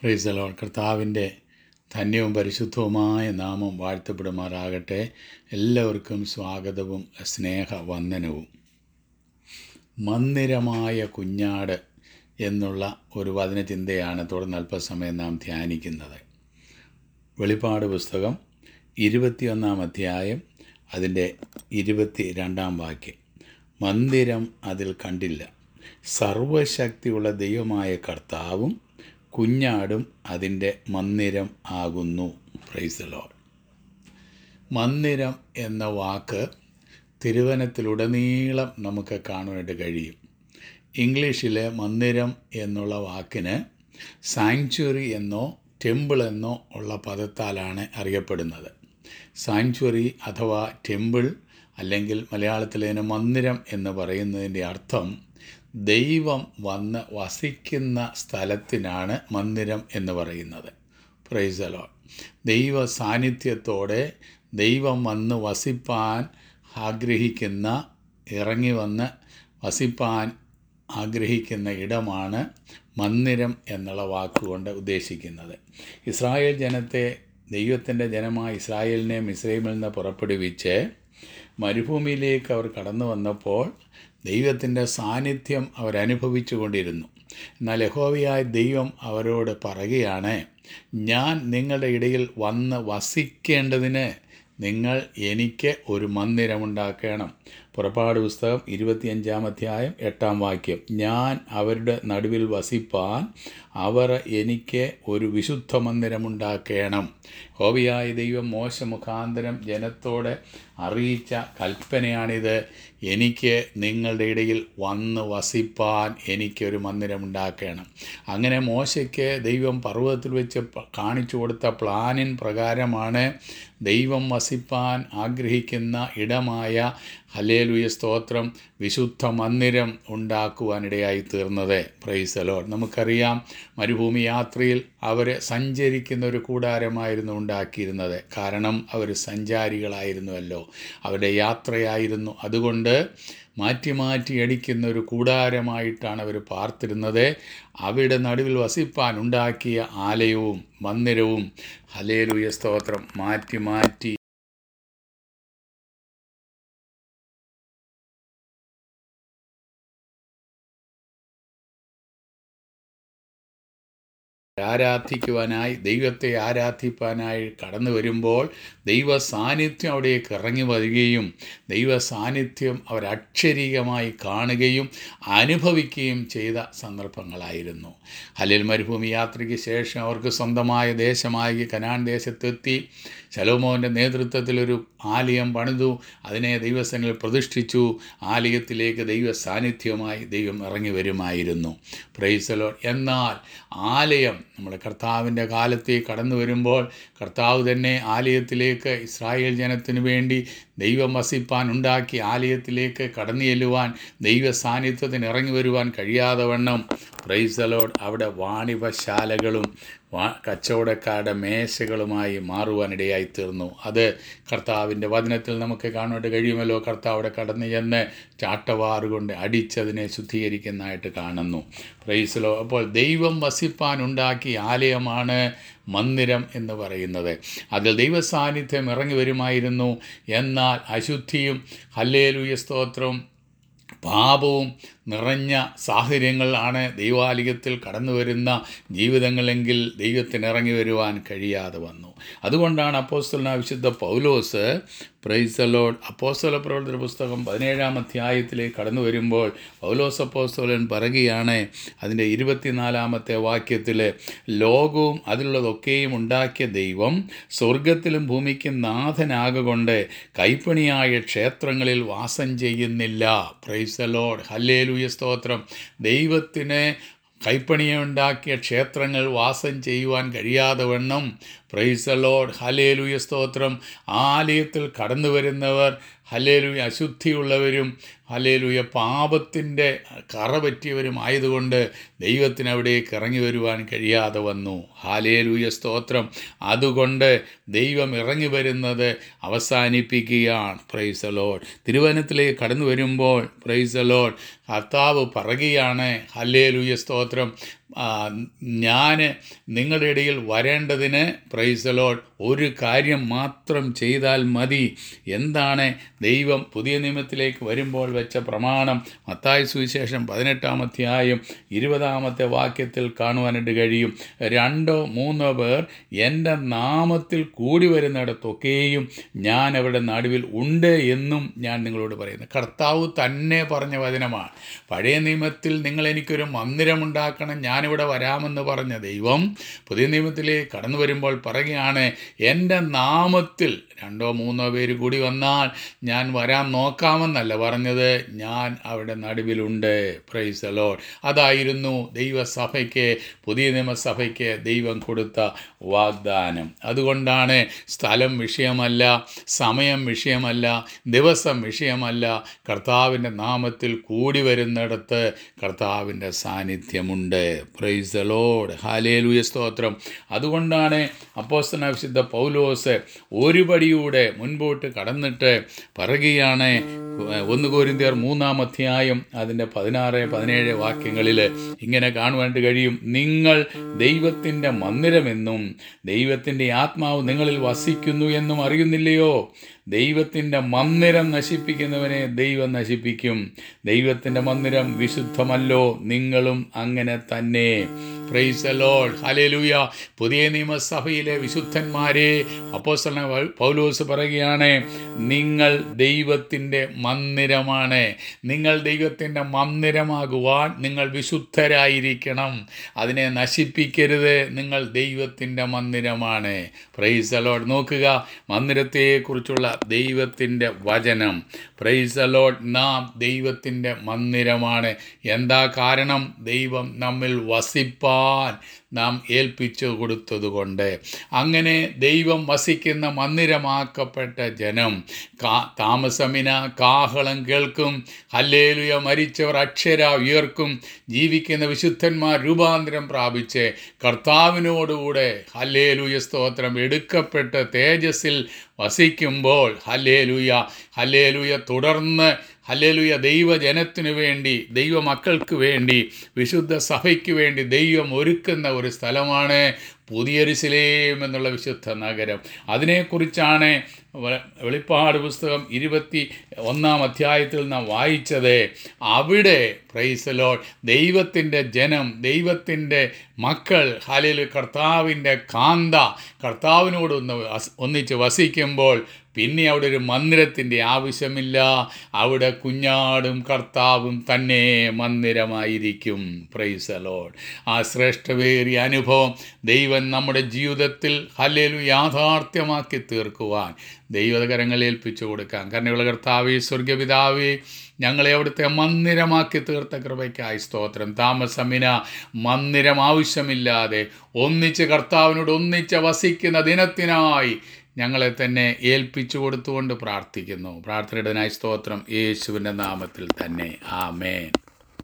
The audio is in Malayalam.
പ്രൈസലോൺ കർത്താവിൻ്റെ ധന്യവും പരിശുദ്ധവുമായ നാമം വാഴ്ത്തപ്പെടുമാറാകട്ടെ എല്ലാവർക്കും സ്വാഗതവും സ്നേഹവന്ദനവും മന്ദിരമായ കുഞ്ഞാട് എന്നുള്ള ഒരു വചനചിന്തയാണ് തുടർന്ന് അല്പസമയം നാം ധ്യാനിക്കുന്നത് വെളിപ്പാട് പുസ്തകം ഇരുപത്തിയൊന്നാം അധ്യായം അതിൻ്റെ ഇരുപത്തി രണ്ടാം വാക്യം മന്ദിരം അതിൽ കണ്ടില്ല സർവശക്തിയുള്ള ദൈവമായ കർത്താവും കുഞ്ഞാടും അതിൻ്റെ മന്ദിരം ആകുന്നു പ്രൈസ് ലോഡ് മന്ദിരം എന്ന വാക്ക് തിരുവനത്തിലുടനീളം നമുക്ക് കാണുവാനായിട്ട് കഴിയും ഇംഗ്ലീഷിലെ മന്ദിരം എന്നുള്ള വാക്കിന് സാങ്ച്വറി എന്നോ ടെമ്പിൾ എന്നോ ഉള്ള പദത്താലാണ് അറിയപ്പെടുന്നത് സാങ്ച്വറി അഥവാ ടെമ്പിൾ അല്ലെങ്കിൽ മലയാളത്തിലെ മന്ദിരം എന്ന് പറയുന്നതിൻ്റെ അർത്ഥം ദൈവം വന്ന് വസിക്കുന്ന സ്ഥലത്തിനാണ് മന്ദിരം എന്ന് പറയുന്നത് പ്രൈസലോ ദൈവ സാന്നിധ്യത്തോടെ ദൈവം വന്ന് വസിപ്പാൻ ആഗ്രഹിക്കുന്ന ഇറങ്ങി വന്ന് വസിപ്പാൻ ആഗ്രഹിക്കുന്ന ഇടമാണ് മന്ദിരം എന്നുള്ള വാക്കുകൊണ്ട് ഉദ്ദേശിക്കുന്നത് ഇസ്രായേൽ ജനത്തെ ദൈവത്തിൻ്റെ ജനമായ ഇസ്രായേലിനെ മിസ്രൈമിൽ നിന്ന് പുറപ്പെടുവിച്ച് മരുഭൂമിയിലേക്ക് അവർ കടന്നു വന്നപ്പോൾ ദൈവത്തിൻ്റെ സാന്നിധ്യം അവരനുഭവിച്ചു കൊണ്ടിരുന്നു എന്നാൽ യഹോവയായ ദൈവം അവരോട് പറയുകയാണ് ഞാൻ നിങ്ങളുടെ ഇടയിൽ വന്ന് വസിക്കേണ്ടതിന് നിങ്ങൾ എനിക്ക് ഒരു മന്ദിരമുണ്ടാക്കണം പുറപ്പാട് പുസ്തകം ഇരുപത്തിയഞ്ചാം അധ്യായം എട്ടാം വാക്യം ഞാൻ അവരുടെ നടുവിൽ വസിപ്പാൻ അവർ എനിക്ക് ഒരു വിശുദ്ധ മന്ദിരമുണ്ടാക്കണം ഹോബിയായ ദൈവം മോശ മുഖാന്തരം ജനത്തോടെ അറിയിച്ച കൽപ്പനയാണിത് എനിക്ക് നിങ്ങളുടെ ഇടയിൽ വന്ന് വസിപ്പാൻ എനിക്കൊരു മന്ദിരമുണ്ടാക്കണം അങ്ങനെ മോശയ്ക്ക് ദൈവം പർവ്വതത്തിൽ വെച്ച് കാണിച്ചു കൊടുത്ത പ്ലാനിൻ പ്രകാരമാണ് ദൈവം വസിപ്പാൻ ആഗ്രഹിക്കുന്ന ഇടമായ ഹലേലുയ സ്തോത്രം വിശുദ്ധ മന്ദിരം ഉണ്ടാക്കുവാനിടയായി തീർന്നത് പ്രൈസലോ നമുക്കറിയാം മരുഭൂമി യാത്രയിൽ അവർ സഞ്ചരിക്കുന്ന ഒരു കൂടാരമായിരുന്നു ഉണ്ടാക്കിയിരുന്നത് കാരണം അവർ സഞ്ചാരികളായിരുന്നുവല്ലോ അവരുടെ യാത്രയായിരുന്നു അതുകൊണ്ട് മാറ്റി മാറ്റി അടിക്കുന്ന ഒരു കൂടാരമായിട്ടാണ് അവർ പാർത്തിരുന്നത് അവിടെ നടുവിൽ വസിപ്പാൻ ഉണ്ടാക്കിയ ആലയവും മന്ദിരവും ഹലേലുയ സ്തോത്രം മാറ്റി മാറ്റി ആരാധിക്കുവാനായി ദൈവത്തെ ആരാധിപ്പാനായി കടന്നു വരുമ്പോൾ ദൈവ സാന്നിധ്യം അവിടേക്ക് ഇറങ്ങി വരികയും ദൈവ സാന്നിധ്യം അവർ അക്ഷരീകമായി കാണുകയും അനുഭവിക്കുകയും ചെയ്ത സന്ദർഭങ്ങളായിരുന്നു ഹലിൽ മരുഭൂമി യാത്രയ്ക്ക് ശേഷം അവർക്ക് സ്വന്തമായ ദേശമായി കനാൻ ദേശത്തെത്തി ശലോമോൻ്റെ നേതൃത്വത്തിലൊരു ആലയം പണിതു അതിനെ ദൈവസ്ഥങ്ങളിൽ പ്രതിഷ്ഠിച്ചു ആലയത്തിലേക്ക് ദൈവ സാന്നിധ്യമായി ദൈവം ഇറങ്ങി വരുമായിരുന്നു പ്രൈസലോ എന്നാൽ ആലയം നമ്മുടെ കർത്താവിൻ്റെ കാലത്തേക്ക് കടന്നു വരുമ്പോൾ കർത്താവ് തന്നെ ആലയത്തിലേക്ക് ഇസ്രായേൽ ജനത്തിനു വേണ്ടി ദൈവം വസിപ്പാൻ ഉണ്ടാക്കി ആലയത്തിലേക്ക് കടന്നു ചെല്ലുവാൻ ദൈവ സാന്നിധ്യത്തിന് ഇറങ്ങി വരുവാൻ കഴിയാതെ വണ്ണം പ്രൈസലോഡ് അവിടെ വാണിഭശാലകളും വാ കച്ചവടക്കാരുടെ മേശകളുമായി മാറുവാനിടയായി തീർന്നു അത് കർത്താവിൻ്റെ വചനത്തിൽ നമുക്ക് കാണുവാൻ കഴിയുമല്ലോ കർത്താവ് അവിടെ കടന്നു ചെന്ന് ചാട്ടവാറുകൊണ്ട് അടിച്ചതിനെ ശുദ്ധീകരിക്കുന്നതായിട്ട് കാണുന്നു പ്രൈസലോ അപ്പോൾ ദൈവം വസിപ്പാൻ ഉണ്ടാക്കിയ ആലയമാണ് മന്ദിരം എന്ന് പറയുന്നത് അതിൽ ദൈവ സാന്നിധ്യം ഇറങ്ങി വരുമായിരുന്നു എന്നാൽ അശുദ്ധിയും ഹല്ലേലുയ സ്തോത്രവും പാപവും നിറഞ്ഞ സാഹചര്യങ്ങളാണ് ദൈവാലയത്തിൽ കടന്നു വരുന്ന ജീവിതങ്ങളെങ്കിൽ ദൈവത്തിന് ഇറങ്ങി വരുവാൻ കഴിയാതെ വന്നു അതുകൊണ്ടാണ് അപ്പോസ്തലന വിശുദ്ധ പൗലോസ് പ്രൈസലോഡ് അപ്പോസ്തല പ്രവർത്തന പുസ്തകം പതിനേഴാം അധ്യായത്തിലേക്ക് കടന്നു വരുമ്പോൾ പൗലോസ് അപ്പോസ്തലൻ പറയുകയാണ് അതിൻ്റെ ഇരുപത്തിനാലാമത്തെ വാക്യത്തിൽ ലോകവും അതിലുള്ളതൊക്കെയും ഉണ്ടാക്കിയ ദൈവം സ്വർഗത്തിലും ഭൂമിക്കും നാഥനാകൊണ്ട് കൈപ്പണിയായ ക്ഷേത്രങ്ങളിൽ വാസം ചെയ്യുന്നില്ല പ്രൈസലോഡ് ഹല്ലേലൂയ സ്തോത്രം ദൈവത്തിന് കൈപ്പണിയുണ്ടാക്കിയ ക്ഷേത്രങ്ങൾ വാസം ചെയ്യുവാൻ കഴിയാതെ വണ്ണം പ്രൈസലോഡ് ഹലേലുയ സ്തോത്രം ആലയത്തിൽ കടന്നു വരുന്നവർ ഹലേലുയ അശുദ്ധിയുള്ളവരും ഹലേലുയ പാപത്തിൻ്റെ കറ പറ്റിയവരും ആയതുകൊണ്ട് ദൈവത്തിന് അവിടേക്ക് ഇറങ്ങി വരുവാൻ കഴിയാതെ വന്നു ഹാലേലുയ സ്തോത്രം അതുകൊണ്ട് ദൈവം ഇറങ്ങി വരുന്നത് അവസാനിപ്പിക്കുകയാണ് പ്രൈസലോഡ് തിരുവനത്തിലേക്ക് കടന്നു വരുമ്പോൾ പ്രൈസലോഡ് കർത്താവ് പറയുകയാണ് ഹല്ലേലുയ സ്തോത്രം ഞാൻ നിങ്ങളുടെ ഇടയിൽ വരേണ്ടതിന് പ്രൈസലോഡ് ഒരു കാര്യം മാത്രം ചെയ്താൽ മതി എന്താണ് ദൈവം പുതിയ നിയമത്തിലേക്ക് വരുമ്പോൾ വെച്ച പ്രമാണം മത്തായ സുവിശേഷം പതിനെട്ടാമധ്യായം ഇരുപതാമത്തെ വാക്യത്തിൽ കാണുവാനായിട്ട് കഴിയും രണ്ടോ മൂന്നോ പേർ എൻ്റെ നാമത്തിൽ കൂടി വരുന്നിടത്തൊക്കെയും ഞാൻ അവരുടെ നടുവിൽ ഉണ്ട് എന്നും ഞാൻ നിങ്ങളോട് പറയുന്നു കർത്താവ് തന്നെ പറഞ്ഞ വചനമാണ് പഴയ നിയമത്തിൽ നിങ്ങൾ എനിക്കൊരു മന്ദിരമുണ്ടാക്കണം ഞാനിവിടെ വരാമെന്ന് പറഞ്ഞ ദൈവം പുതിയ നിയമത്തിലേക്ക് കടന്നു വരുമ്പോൾ പറയുകയാണ് എൻ്റെ നാമത്തിൽ രണ്ടോ മൂന്നോ പേര് കൂടി വന്നാൽ ഞാൻ വരാൻ നോക്കാമെന്നല്ല പറഞ്ഞത് ഞാൻ അവിടെ നടുവിലുണ്ട് പ്രൈസ് അലോഡ് അതായിരുന്നു ദൈവസഭയ്ക്ക് പുതിയ നിയമസഭയ്ക്ക് ദൈവം കൊടുത്ത വാഗ്ദാനം അതുകൊണ്ടാണ് സ്ഥലം വിഷയമല്ല സമയം വിഷയമല്ല ദിവസം വിഷയമല്ല കർത്താവിൻ്റെ നാമത്തിൽ കൂടി വരുന്നിടത്ത് കർത്താവിൻ്റെ സാന്നിധ്യമുണ്ട് പ്രൈസ് അലോഡ് ഹാലേലുയ സ്തോത്രം അതുകൊണ്ടാണ് അപ്പോസ്തന വിശുദ്ധ പൗലോസ് ഒരു പടിയൂടെ മുൻപോട്ട് കടന്നിട്ട് പറയുകയാണ് ഒന്ന് കോരിന്തിയർ മൂന്നാം അധ്യായം അതിൻ്റെ പതിനാറ് പതിനേഴ് വാക്യങ്ങളിൽ ഇങ്ങനെ കാണുവാനായിട്ട് കഴിയും നിങ്ങൾ ദൈവത്തിൻ്റെ മന്ദിരമെന്നും ദൈവത്തിൻ്റെ ആത്മാവ് നിങ്ങളിൽ വസിക്കുന്നു എന്നും അറിയുന്നില്ലയോ ദൈവത്തിൻ്റെ മന്ദിരം നശിപ്പിക്കുന്നവനെ ദൈവം നശിപ്പിക്കും ദൈവത്തിൻ്റെ മന്ദിരം വിശുദ്ധമല്ലോ നിങ്ങളും അങ്ങനെ തന്നെ പ്രൈസ് ലോഡ് ഹലേലൂയ പുതിയ നിയമസഭയിലെ വിശുദ്ധന്മാരെ അപ്പോസ്തലൻ പൗലോസ് പറയുകയാണ് നിങ്ങൾ ദൈവത്തിൻ്റെ മന്ദിരമാണ് നിങ്ങൾ ദൈവത്തിൻ്റെ മന്ദിരമാകുവാൻ നിങ്ങൾ വിശുദ്ധരായിരിക്കണം അതിനെ നശിപ്പിക്കരുത് നിങ്ങൾ ദൈവത്തിൻ്റെ മന്ദിരമാണ് പ്രൈസ് അലോഡ് നോക്കുക മന്ദിരത്തെക്കുറിച്ചുള്ള ദൈവത്തിൻ്റെ വചനം പ്രൈസ് അലോഡ് നാം ദൈവത്തിൻ്റെ മന്ദിരമാണ് എന്താ കാരണം ദൈവം നമ്മിൽ വസിപ്പാൻ നാം ഏൽപ്പിച്ചു കൊടുത്തതുകൊണ്ട് അങ്ങനെ ദൈവം വസിക്കുന്ന മന്ദിരമാക്കപ്പെട്ട ജനം കാ താമസമിന കാഹളം കേൾക്കും ഹല്ലേലുയ മരിച്ചവർ അക്ഷര ഉയർക്കും ജീവിക്കുന്ന വിശുദ്ധന്മാർ രൂപാന്തരം പ്രാപിച്ച് കർത്താവിനോടുകൂടെ ഹല്ലേലുയ സ്തോത്രം എടുക്കപ്പെട്ട് തേജസ്സിൽ വസിക്കുമ്പോൾ ഹല്ലേലുയ ഹല്ലേലുയ തുടർന്ന് ഹല്ലേലുയ ദൈവജനത്തിനു വേണ്ടി ദൈവമക്കൾക്ക് വേണ്ടി വിശുദ്ധ സഭയ്ക്ക് വേണ്ടി ദൈവം ഒരുക്കുന്ന ഒരു സ്ഥലമാണ് പുതിയരിശിലേം എന്നുള്ള വിശുദ്ധ നഗരം അതിനെക്കുറിച്ചാണ് വെളിപ്പാട് പുസ്തകം ഇരുപത്തി ഒന്നാം അധ്യായത്തിൽ നാം വായിച്ചത് അവിടെ പ്രൈസലോൾ ദൈവത്തിൻ്റെ ജനം ദൈവത്തിൻ്റെ മക്കൾ ഹലിൽ കർത്താവിൻ്റെ കാന്ത കർത്താവിനോട് ഒന്ന് ഒന്നിച്ച് വസിക്കുമ്പോൾ പിന്നെ അവിടെ ഒരു മന്ദിരത്തിൻ്റെ ആവശ്യമില്ല അവിടെ കുഞ്ഞാടും കർത്താവും തന്നെ മന്ദിരമായിരിക്കും പ്രൈസ് അലോഡ് ആ ശ്രേഷ്ഠവേറിയ അനുഭവം ദൈവം നമ്മുടെ ജീവിതത്തിൽ ഹല്ലേലു യാഥാർത്ഥ്യമാക്കി തീർക്കുവാൻ ദൈവകരങ്ങളിൽ ഏൽപ്പിച്ചു കൊടുക്കാം കരുണയുള്ള കർത്താവേ സ്വർഗപിതാവേ ഞങ്ങളെ അവിടുത്തെ മന്ദിരമാക്കി തീർത്ത കൃപയ്ക്കായി സ്തോത്രം താമസമിന മന്ദിരം ആവശ്യമില്ലാതെ ഒന്നിച്ച് കർത്താവിനോട് ഒന്നിച്ച് വസിക്കുന്ന ദിനത്തിനായി ഞങ്ങളെ തന്നെ ഏൽപ്പിച്ചു കൊടുത്തുകൊണ്ട് പ്രാർത്ഥിക്കുന്നു പ്രാർത്ഥനയുടേതിനായി സ്തോത്രം യേശുവിൻ്റെ നാമത്തിൽ തന്നെ ആമേൻ